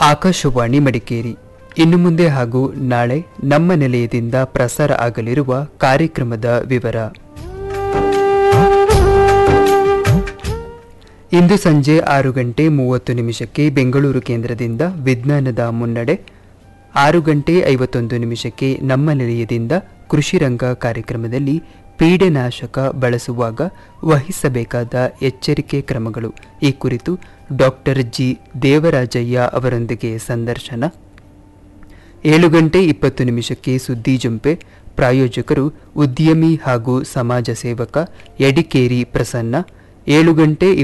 ಆಕಾಶವಾಣಿ ಮಡಿಕೇರಿ ಇನ್ನು ಮುಂದೆ ಹಾಗೂ ನಾಳೆ ನಮ್ಮ ನಿಲಯದಿಂದ ಪ್ರಸಾರ ಆಗಲಿರುವ ಕಾರ್ಯಕ್ರಮದ ವಿವರ ಇಂದು ಸಂಜೆ ಆರು ಗಂಟೆ ಮೂವತ್ತು ನಿಮಿಷಕ್ಕೆ ಬೆಂಗಳೂರು ಕೇಂದ್ರದಿಂದ ವಿಜ್ಞಾನದ ಮುನ್ನಡೆ ಆರು ಗಂಟೆ ಐವತ್ತೊಂದು ನಿಮಿಷಕ್ಕೆ ನಮ್ಮ ನಿಲಯದಿಂದ ಕೃಷಿ ರಂಗ ಕಾರ್ಯಕ್ರಮದಲ್ಲಿ ಪೀಡೆನಾಶಕ ಬಳಸುವಾಗ ವಹಿಸಬೇಕಾದ ಎಚ್ಚರಿಕೆ ಕ್ರಮಗಳು ಈ ಕುರಿತು ಡಾಕ್ಟರ್ ಜಿ ದೇವರಾಜಯ್ಯ ಅವರೊಂದಿಗೆ ಸಂದರ್ಶನ ಏಳು ಗಂಟೆ ಇಪ್ಪತ್ತು ನಿಮಿಷಕ್ಕೆ ಸುದ್ದಿ ಜಂಪೆ ಪ್ರಾಯೋಜಕರು ಉದ್ಯಮಿ ಹಾಗೂ ಸಮಾಜ ಸೇವಕ ಎಡಿಕೇರಿ ಪ್ರಸನ್ನ ಏಳು ಗಂಟೆ